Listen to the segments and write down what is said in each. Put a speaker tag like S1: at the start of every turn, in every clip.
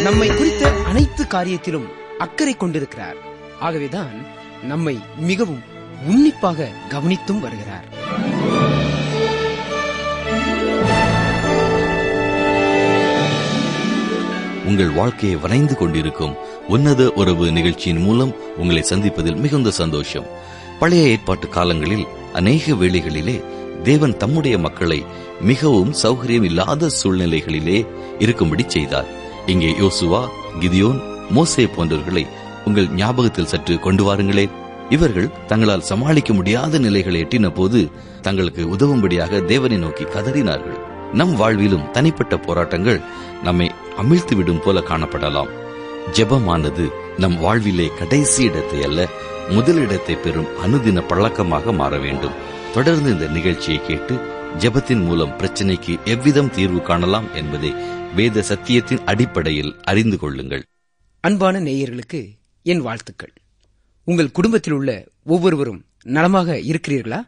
S1: நம்மை குறித்த அனைத்து காரியத்திலும் அக்கறை கொண்டிருக்கிறார் ஆகவேதான் நம்மை மிகவும் உன்னிப்பாக கவனித்தும் வருகிறார்
S2: உங்கள் வாழ்க்கையை வரைந்து கொண்டிருக்கும் உன்னத உறவு நிகழ்ச்சியின் மூலம் உங்களை சந்திப்பதில் மிகுந்த சந்தோஷம் பழைய ஏற்பாட்டு காலங்களில் அநேக வேளைகளிலே தேவன் தம்முடைய மக்களை மிகவும் சௌகரியம் இல்லாத சூழ்நிலைகளிலே இருக்கும்படி செய்தார் இங்கே யோசுவா கிதியோன் மோசே போன்றவர்களை உங்கள் ஞாபகத்தில் சற்று கொண்டு வாருங்களேன் இவர்கள் தங்களால் சமாளிக்க முடியாத நிலைகளை எட்டின போது தங்களுக்கு உதவும்படியாக தேவனை நோக்கி கதறினார்கள் நம் வாழ்விலும் தனிப்பட்ட போராட்டங்கள் நம்மை அமிழ்த்துவிடும் போல காணப்படலாம் ஜெபமானது நம் வாழ்விலே கடைசி இடத்தை அல்ல முதலிடத்தை பெறும் அனுதின பழக்கமாக மாற வேண்டும் தொடர்ந்து இந்த நிகழ்ச்சியை கேட்டு ஜெபத்தின் மூலம் பிரச்சனைக்கு எவ்விதம் தீர்வு காணலாம் என்பதை வேத சத்தியத்தின் அடிப்படையில் அறிந்து கொள்ளுங்கள்
S1: அன்பான நேயர்களுக்கு என் வாழ்த்துக்கள் உங்கள் குடும்பத்தில் உள்ள ஒவ்வொருவரும் நலமாக இருக்கிறீர்களா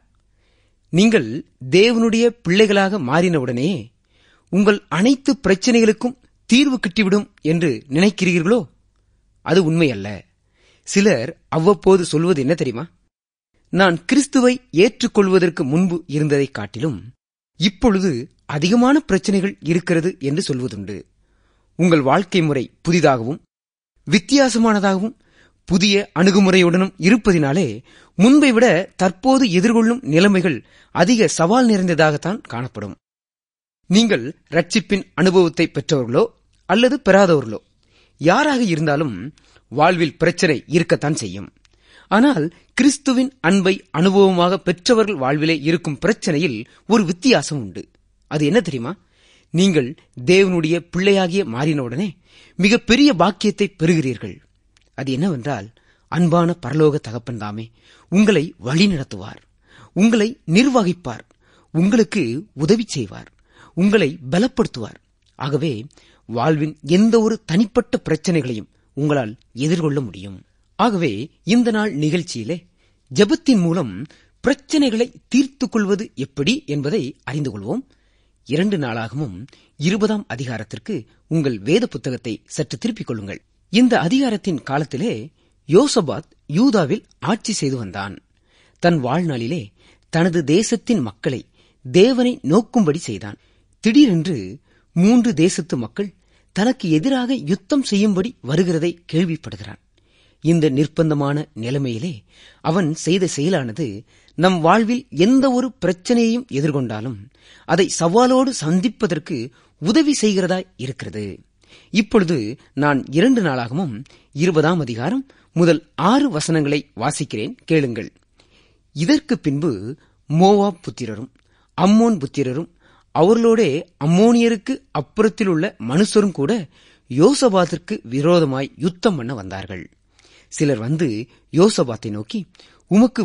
S1: நீங்கள் தேவனுடைய பிள்ளைகளாக மாறினவுடனே உங்கள் அனைத்து பிரச்சனைகளுக்கும் தீர்வு கிட்டிவிடும் என்று நினைக்கிறீர்களோ அது உண்மையல்ல சிலர் அவ்வப்போது சொல்வது என்ன தெரியுமா நான் கிறிஸ்துவை ஏற்றுக்கொள்வதற்கு முன்பு இருந்ததைக் காட்டிலும் இப்பொழுது அதிகமான பிரச்சனைகள் இருக்கிறது என்று சொல்வதுண்டு உங்கள் வாழ்க்கை முறை புதிதாகவும் வித்தியாசமானதாகவும் புதிய அணுகுமுறையுடனும் இருப்பதினாலே முன்பை விட தற்போது எதிர்கொள்ளும் நிலைமைகள் அதிக சவால் நிறைந்ததாகத்தான் காணப்படும் நீங்கள் ரட்சிப்பின் அனுபவத்தை பெற்றவர்களோ அல்லது பெறாதவர்களோ யாராக இருந்தாலும் வாழ்வில் பிரச்சனை இருக்கத்தான் செய்யும் ஆனால் கிறிஸ்துவின் அன்பை அனுபவமாக பெற்றவர்கள் வாழ்விலே இருக்கும் பிரச்சனையில் ஒரு வித்தியாசம் உண்டு அது என்ன தெரியுமா நீங்கள் தேவனுடைய பிள்ளையாகிய மாறினவுடனே மிகப்பெரிய பாக்கியத்தை பெறுகிறீர்கள் அது என்னவென்றால் அன்பான பரலோக தகப்பன் தாமே உங்களை வழிநடத்துவார் உங்களை நிர்வகிப்பார் உங்களுக்கு உதவி செய்வார் உங்களை பலப்படுத்துவார் ஆகவே வாழ்வின் எந்த ஒரு தனிப்பட்ட பிரச்சனைகளையும் உங்களால் எதிர்கொள்ள முடியும் ஆகவே இந்த நாள் நிகழ்ச்சியிலே ஜெபத்தின் மூலம் பிரச்சனைகளை தீர்த்துக் கொள்வது எப்படி என்பதை அறிந்து கொள்வோம் இரண்டு நாளாகவும் இருபதாம் அதிகாரத்திற்கு உங்கள் வேத புத்தகத்தை சற்று திருப்பிக் கொள்ளுங்கள் இந்த அதிகாரத்தின் காலத்திலே யோசபாத் யூதாவில் ஆட்சி செய்து வந்தான் தன் வாழ்நாளிலே தனது தேசத்தின் மக்களை தேவனை நோக்கும்படி செய்தான் திடீரென்று மூன்று தேசத்து மக்கள் தனக்கு எதிராக யுத்தம் செய்யும்படி வருகிறதை கேள்விப்படுகிறான் இந்த நிர்பந்தமான நிலைமையிலே அவன் செய்த செயலானது நம் வாழ்வில் எந்த ஒரு பிரச்சனையையும் எதிர்கொண்டாலும் அதை சவாலோடு சந்திப்பதற்கு உதவி செய்கிறதாய் இருக்கிறது இப்பொழுது நான் இரண்டு நாளாகவும் இருபதாம் அதிகாரம் முதல் ஆறு வசனங்களை வாசிக்கிறேன் கேளுங்கள் இதற்கு பின்பு மோவாப் புத்திரரும் அம்மோன் புத்திரரும் அவர்களோடே அம்மோனியருக்கு அப்புறத்தில் உள்ள மனுஷரும் கூட யோசபாத்திற்கு விரோதமாய் யுத்தம் பண்ண வந்தார்கள் சிலர் வந்து யோசபாத்தை நோக்கி உமக்கு